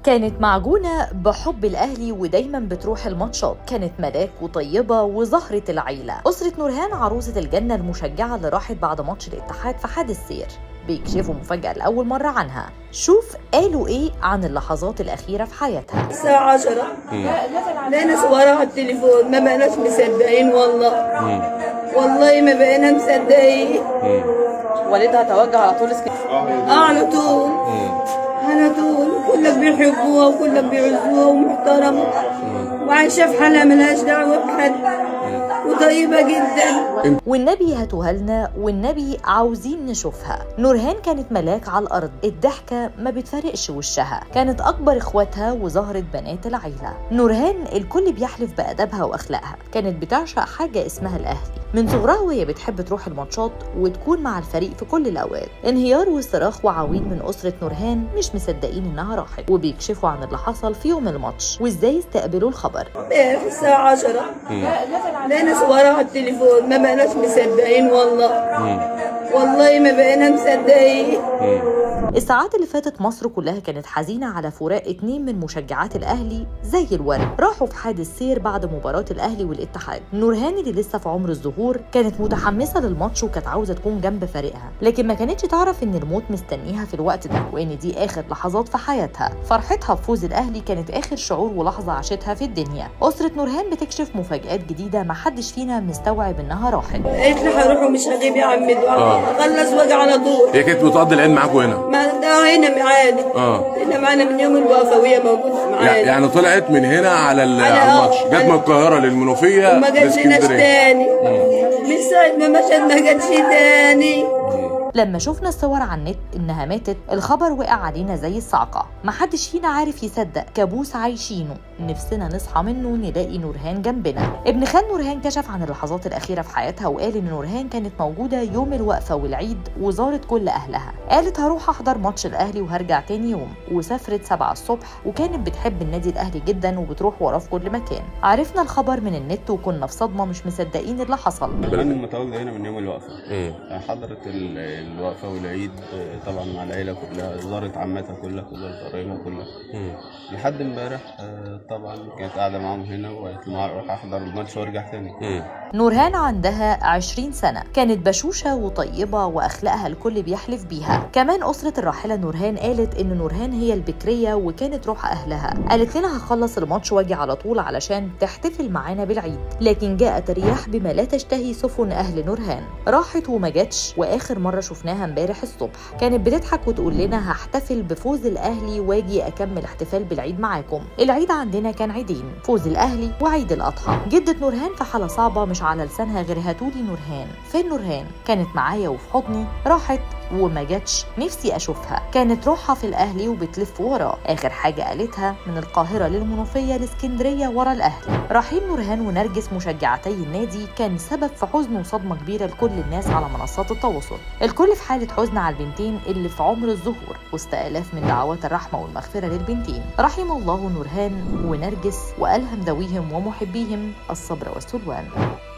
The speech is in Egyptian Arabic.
كانت معجونة بحب الأهلي ودايما بتروح الماتشات كانت ملاك وطيبة وزهرة العيلة أسرة نورهان عروسة الجنة المشجعة اللي راحت بعد ماتش الاتحاد في حادث سير بيكشفوا مفاجأة لأول مرة عنها شوف قالوا إيه عن اللحظات الأخيرة في حياتها الساعة 10 لقينا صورها على التليفون ما بقيناش مصدقين والله والله ما بقينا مصدقين والدها توجه على طول اسكندريه اه على طول على طول كلك بيحبوها وكلك بيعزوها ومحترمة وعايشة في حالها ملهاش دعوة بحد وطيبة جدا والنبي هاتوها لنا والنبي عاوزين نشوفها نورهان كانت ملاك على الأرض الضحكة ما بتفارقش وشها كانت أكبر إخواتها وزهرة بنات العيلة نورهان الكل بيحلف بأدبها وأخلاقها كانت بتعشق حاجة اسمها الأهلي من صغرها وهي بتحب تروح الماتشات وتكون مع الفريق في كل الأوقات انهيار وصراخ وعويل من أسرة نورهان مش مصدقين إنها راحت وبيكشفوا عن اللي حصل في يوم الماتش وإزاي استقبلوا الخبر امبارح الساعة 10 لقينا صورها على التليفون ما بقيناش مصدقين والله والله ما بقينا مصدقين الساعات اللي فاتت مصر كلها كانت حزينة على فراق اتنين من مشجعات الأهلي زي الورد راحوا في حادث سير بعد مباراة الأهلي والاتحاد نورهان اللي لسه في عمر الظهور كانت متحمسة للماتش وكانت عاوزة تكون جنب فريقها لكن ما كانتش تعرف إن الموت مستنيها في الوقت ده وإن دي آخر لحظات في حياتها فرحتها بفوز الأهلي كانت آخر شعور ولحظة عاشتها في الدنيا أسرة نورهان بتكشف مفاجآت جديدة ما حدش فينا مستوعب إنها راحت قالت لي هروح ومش هغيب يا عم دعاء خلص وجع على طول هي كانت بتقضي العيد معاكم هنا ما ده هنا معانا اه هنا معانا من يوم الوقفة وهي موجودة يع- معانا يعني طلعت من هنا على ال- على- على الماتش آه. جت من القاهره للمنوفيه وما جاتلناش لاسكندريه تاني من ساعة ما مشت ما جاتش تاني لما شفنا الصور على النت انها ماتت الخبر وقع علينا زي الصعقه محدش فينا عارف يصدق كابوس عايشينه نفسنا نصحى منه نلاقي نورهان جنبنا ابن خال نورهان كشف عن اللحظات الاخيره في حياتها وقال ان نورهان كانت موجوده يوم الوقفه والعيد وزارت كل اهلها قالت هروح احضر ماتش الاهلي وهرجع تاني يوم وسافرت 7 الصبح وكانت بتحب النادي الاهلي جدا وبتروح وراه في كل مكان عرفنا الخبر من النت وكنا في صدمه مش مصدقين اللي حصل أنا متواجدة هنا من يوم الوقفة مم. حضرت ال- الوقفة والعيد آه، طبعا مع العيلة كلها زارت عمتها كلها وزارت قرايبها كلها مم. لحد امبارح آه، طبعا كانت قاعدة معاهم هنا وقالت لي اروح احضر الماتش وارجع تاني مم. نورهان عندها 20 سنة كانت بشوشة وطيبة وأخلاقها الكل بيحلف بيها كمان أسرة الراحلة نورهان قالت إن نورهان هي البكرية وكانت روح أهلها قالت لنا هخلص الماتش واجي على طول علشان تحتفل معانا بالعيد لكن جاءت الرياح بما لا تشتهي سفن أهل نورهان راحت وما جاتش وآخر مرة شفناها امبارح الصبح كانت بتضحك وتقول لنا هحتفل بفوز الأهلي واجي أكمل احتفال بالعيد معاكم العيد عندنا كان عيدين فوز الأهلي وعيد الأضحى جدة نورهان في حالة صعبة مش على لسانها غير هاتولي نورهان فين نورهان كانت معايا وفي حضني راحت وما جاتش نفسي اشوفها كانت روحها في الاهلي وبتلف وراه اخر حاجه قالتها من القاهره للمنوفيه لاسكندريه ورا الاهلي رحيل نورهان ونرجس مشجعتي النادي كان سبب في حزن وصدمه كبيره لكل الناس على منصات التواصل الكل في حاله حزن على البنتين اللي في عمر الظهور وسط الاف من دعوات الرحمه والمغفره للبنتين رحم الله نورهان ونرجس والهم ذويهم ومحبيهم الصبر والسلوان